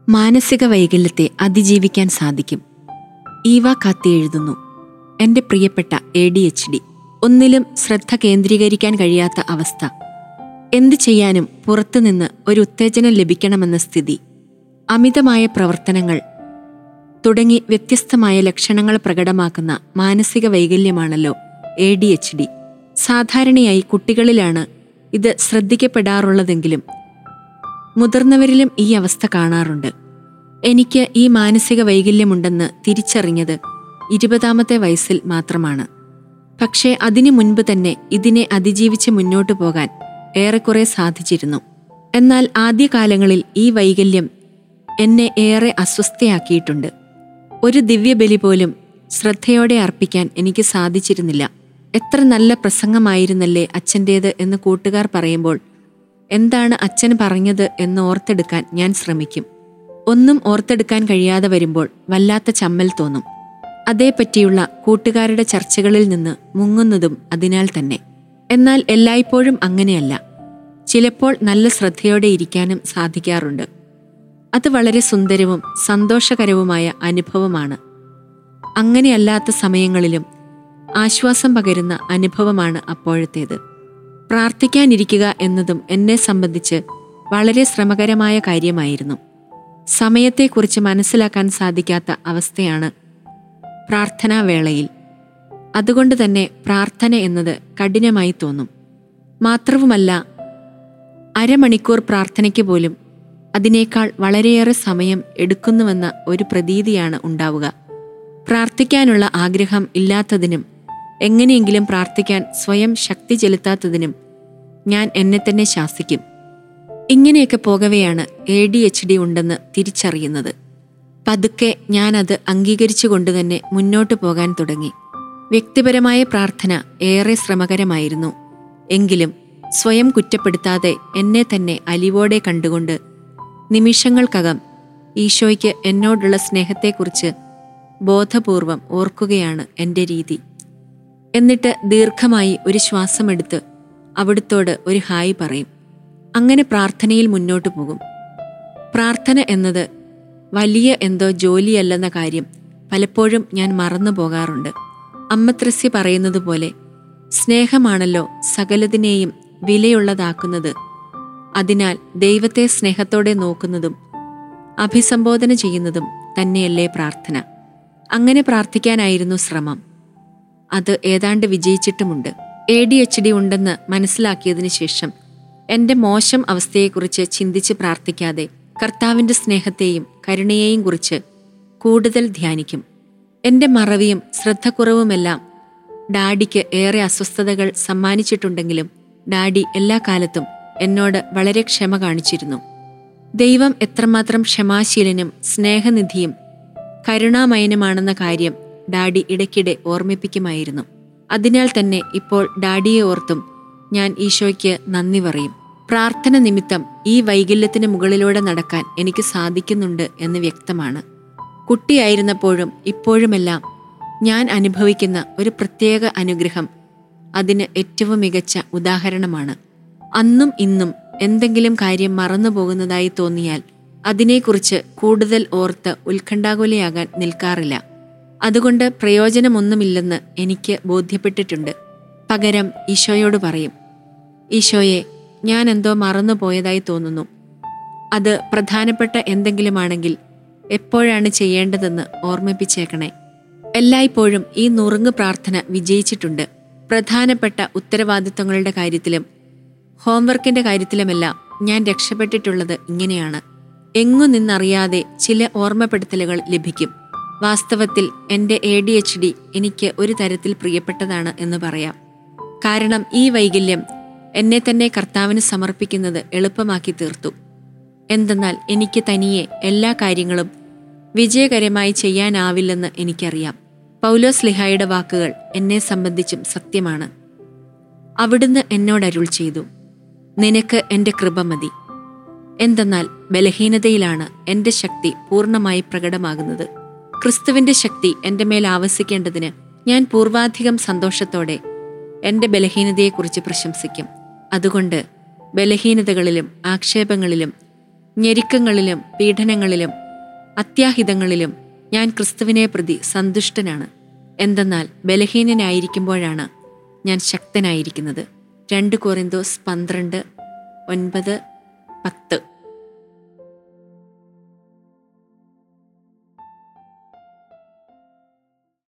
മാനസിക വൈകല്യത്തെ അതിജീവിക്കാൻ സാധിക്കും ഈവ കാത്തി എഴുതുന്നു എൻ്റെ പ്രിയപ്പെട്ട എ ഡി എച്ച് ഡി ഒന്നിലും ശ്രദ്ധ കേന്ദ്രീകരിക്കാൻ കഴിയാത്ത അവസ്ഥ എന്ത് ചെയ്യാനും പുറത്തുനിന്ന് ഒരു ഉത്തേജനം ലഭിക്കണമെന്ന സ്ഥിതി അമിതമായ പ്രവർത്തനങ്ങൾ തുടങ്ങി വ്യത്യസ്തമായ ലക്ഷണങ്ങൾ പ്രകടമാക്കുന്ന മാനസിക വൈകല്യമാണല്ലോ എ ഡി എച്ച് ഡി സാധാരണയായി കുട്ടികളിലാണ് ഇത് ശ്രദ്ധിക്കപ്പെടാറുള്ളതെങ്കിലും മുതിർന്നവരിലും ഈ അവസ്ഥ കാണാറുണ്ട് എനിക്ക് ഈ മാനസിക വൈകല്യമുണ്ടെന്ന് തിരിച്ചറിഞ്ഞത് ഇരുപതാമത്തെ വയസ്സിൽ മാത്രമാണ് പക്ഷേ അതിനു മുൻപ് തന്നെ ഇതിനെ അതിജീവിച്ച് മുന്നോട്ടു പോകാൻ ഏറെക്കുറെ സാധിച്ചിരുന്നു എന്നാൽ ആദ്യകാലങ്ങളിൽ ഈ വൈകല്യം എന്നെ ഏറെ അസ്വസ്ഥയാക്കിയിട്ടുണ്ട് ഒരു ദിവ്യബലി പോലും ശ്രദ്ധയോടെ അർപ്പിക്കാൻ എനിക്ക് സാധിച്ചിരുന്നില്ല എത്ര നല്ല പ്രസംഗമായിരുന്നല്ലേ അച്ഛൻ്റേത് എന്ന് കൂട്ടുകാർ പറയുമ്പോൾ എന്താണ് അച്ഛൻ പറഞ്ഞത് എന്ന് ഓർത്തെടുക്കാൻ ഞാൻ ശ്രമിക്കും ഒന്നും ഓർത്തെടുക്കാൻ കഴിയാതെ വരുമ്പോൾ വല്ലാത്ത ചമ്മൽ തോന്നും അതേപ്പറ്റിയുള്ള കൂട്ടുകാരുടെ ചർച്ചകളിൽ നിന്ന് മുങ്ങുന്നതും അതിനാൽ തന്നെ എന്നാൽ എല്ലായ്പ്പോഴും അങ്ങനെയല്ല ചിലപ്പോൾ നല്ല ശ്രദ്ധയോടെ ഇരിക്കാനും സാധിക്കാറുണ്ട് അത് വളരെ സുന്ദരവും സന്തോഷകരവുമായ അനുഭവമാണ് അങ്ങനെയല്ലാത്ത സമയങ്ങളിലും ആശ്വാസം പകരുന്ന അനുഭവമാണ് അപ്പോഴത്തേത് പ്രാർത്ഥിക്കാനിരിക്കുക എന്നതും എന്നെ സംബന്ധിച്ച് വളരെ ശ്രമകരമായ കാര്യമായിരുന്നു സമയത്തെക്കുറിച്ച് മനസ്സിലാക്കാൻ സാധിക്കാത്ത അവസ്ഥയാണ് പ്രാർത്ഥനാവേളയിൽ അതുകൊണ്ട് തന്നെ പ്രാർത്ഥന എന്നത് കഠിനമായി തോന്നും മാത്രവുമല്ല അരമണിക്കൂർ പ്രാർത്ഥനയ്ക്ക് പോലും അതിനേക്കാൾ വളരെയേറെ സമയം എടുക്കുന്നുവെന്ന ഒരു പ്രതീതിയാണ് ഉണ്ടാവുക പ്രാർത്ഥിക്കാനുള്ള ആഗ്രഹം ഇല്ലാത്തതിനും എങ്ങനെയെങ്കിലും പ്രാർത്ഥിക്കാൻ സ്വയം ശക്തി ചെലുത്താത്തതിനും ഞാൻ എന്നെ തന്നെ ശാസിക്കും ഇങ്ങനെയൊക്കെ പോകവെയാണ് എ ഡി എച്ച് ഡി ഉണ്ടെന്ന് തിരിച്ചറിയുന്നത് പതുക്കെ ഞാനത് അംഗീകരിച്ചുകൊണ്ട് തന്നെ മുന്നോട്ടു പോകാൻ തുടങ്ങി വ്യക്തിപരമായ പ്രാർത്ഥന ഏറെ ശ്രമകരമായിരുന്നു എങ്കിലും സ്വയം കുറ്റപ്പെടുത്താതെ എന്നെ തന്നെ അലിവോടെ കണ്ടുകൊണ്ട് നിമിഷങ്ങൾക്കകം ഈശോയ്ക്ക് എന്നോടുള്ള സ്നേഹത്തെക്കുറിച്ച് ബോധപൂർവം ഓർക്കുകയാണ് എൻ്റെ രീതി എന്നിട്ട് ദീർഘമായി ഒരു ശ്വാസമെടുത്ത് അവിടുത്തോട് ഒരു ഹായ് പറയും അങ്ങനെ പ്രാർത്ഥനയിൽ മുന്നോട്ടു പോകും പ്രാർത്ഥന എന്നത് വലിയ എന്തോ ജോലിയല്ലെന്ന കാര്യം പലപ്പോഴും ഞാൻ മറന്നു പോകാറുണ്ട് അമ്മത്രസ്യ പറയുന്നത് പോലെ സ്നേഹമാണല്ലോ സകലതിനെയും വിലയുള്ളതാക്കുന്നത് അതിനാൽ ദൈവത്തെ സ്നേഹത്തോടെ നോക്കുന്നതും അഭിസംബോധന ചെയ്യുന്നതും തന്നെയല്ലേ പ്രാർത്ഥന അങ്ങനെ പ്രാർത്ഥിക്കാനായിരുന്നു ശ്രമം അത് ഏതാണ്ട് വിജയിച്ചിട്ടുമുണ്ട് എ ഡി എച്ച് ഡി ഉണ്ടെന്ന് മനസ്സിലാക്കിയതിനു ശേഷം എൻ്റെ മോശം അവസ്ഥയെക്കുറിച്ച് ചിന്തിച്ച് പ്രാർത്ഥിക്കാതെ കർത്താവിൻ്റെ സ്നേഹത്തെയും കരുണയെയും കുറിച്ച് കൂടുതൽ ധ്യാനിക്കും എൻ്റെ മറവിയും ശ്രദ്ധക്കുറവുമെല്ലാം ഡാഡിക്ക് ഏറെ അസ്വസ്ഥതകൾ സമ്മാനിച്ചിട്ടുണ്ടെങ്കിലും ഡാഡി എല്ലാ കാലത്തും എന്നോട് വളരെ ക്ഷമ കാണിച്ചിരുന്നു ദൈവം എത്രമാത്രം ക്ഷമാശീലനും സ്നേഹനിധിയും കരുണാമയനുമാണെന്ന കാര്യം ഡാഡി ഇടയ്ക്കിടെ ഓർമ്മിപ്പിക്കുമായിരുന്നു അതിനാൽ തന്നെ ഇപ്പോൾ ഡാഡിയെ ഓർത്തും ഞാൻ ഈശോയ്ക്ക് നന്ദി പറയും പ്രാർത്ഥന നിമിത്തം ഈ വൈകല്യത്തിന് മുകളിലൂടെ നടക്കാൻ എനിക്ക് സാധിക്കുന്നുണ്ട് എന്ന് വ്യക്തമാണ് കുട്ടിയായിരുന്നപ്പോഴും ഇപ്പോഴുമെല്ലാം ഞാൻ അനുഭവിക്കുന്ന ഒരു പ്രത്യേക അനുഗ്രഹം അതിന് ഏറ്റവും മികച്ച ഉദാഹരണമാണ് അന്നും ഇന്നും എന്തെങ്കിലും കാര്യം മറന്നു പോകുന്നതായി തോന്നിയാൽ അതിനെക്കുറിച്ച് കൂടുതൽ ഓർത്ത് ഉത്കണ്ഠാകുലയാകാൻ നിൽക്കാറില്ല അതുകൊണ്ട് പ്രയോജനമൊന്നുമില്ലെന്ന് എനിക്ക് ബോധ്യപ്പെട്ടിട്ടുണ്ട് പകരം ഈശോയോട് പറയും ഈശോയെ ഞാൻ എന്തോ മറന്നു പോയതായി തോന്നുന്നു അത് പ്രധാനപ്പെട്ട എന്തെങ്കിലുമാണെങ്കിൽ എപ്പോഴാണ് ചെയ്യേണ്ടതെന്ന് ഓർമ്മിപ്പിച്ചേക്കണേ എല്ലായ്പ്പോഴും ഈ നുറുങ്ങ് പ്രാർത്ഥന വിജയിച്ചിട്ടുണ്ട് പ്രധാനപ്പെട്ട ഉത്തരവാദിത്തങ്ങളുടെ കാര്യത്തിലും ഹോംവർക്കിന്റെ കാര്യത്തിലുമെല്ലാം ഞാൻ രക്ഷപ്പെട്ടിട്ടുള്ളത് ഇങ്ങനെയാണ് എങ്ങു നിന്നറിയാതെ ചില ഓർമ്മപ്പെടുത്തലുകൾ ലഭിക്കും വാസ്തവത്തിൽ എൻ്റെ എ ഡി എച്ച് ഡി എനിക്ക് ഒരു തരത്തിൽ പ്രിയപ്പെട്ടതാണ് എന്ന് പറയാം കാരണം ഈ വൈകല്യം എന്നെ തന്നെ കർത്താവിന് സമർപ്പിക്കുന്നത് എളുപ്പമാക്കി തീർത്തു എന്തെന്നാൽ എനിക്ക് തനിയെ എല്ലാ കാര്യങ്ങളും വിജയകരമായി ചെയ്യാനാവില്ലെന്ന് എനിക്കറിയാം പൗലോസ് ലിഹായുടെ വാക്കുകൾ എന്നെ സംബന്ധിച്ചും സത്യമാണ് അവിടുന്ന് എന്നോട് അരുൾ ചെയ്തു നിനക്ക് എൻ്റെ കൃപ മതി എന്തെന്നാൽ ബലഹീനതയിലാണ് എൻ്റെ ശക്തി പൂർണ്ണമായി പ്രകടമാകുന്നത് ക്രിസ്തുവിൻ്റെ ശക്തി എൻ്റെ മേൽ ആവസിക്കേണ്ടതിന് ഞാൻ പൂർവാധികം സന്തോഷത്തോടെ എൻ്റെ ബലഹീനതയെക്കുറിച്ച് പ്രശംസിക്കും അതുകൊണ്ട് ബലഹീനതകളിലും ആക്ഷേപങ്ങളിലും ഞെരുക്കങ്ങളിലും പീഡനങ്ങളിലും അത്യാഹിതങ്ങളിലും ഞാൻ ക്രിസ്തുവിനെ പ്രതി സന്തുഷ്ടനാണ് എന്തെന്നാൽ ബലഹീനനായിരിക്കുമ്പോഴാണ് ഞാൻ ശക്തനായിരിക്കുന്നത് രണ്ട് കോറിന്തോസ് പന്ത്രണ്ട് ഒൻപത് പത്ത്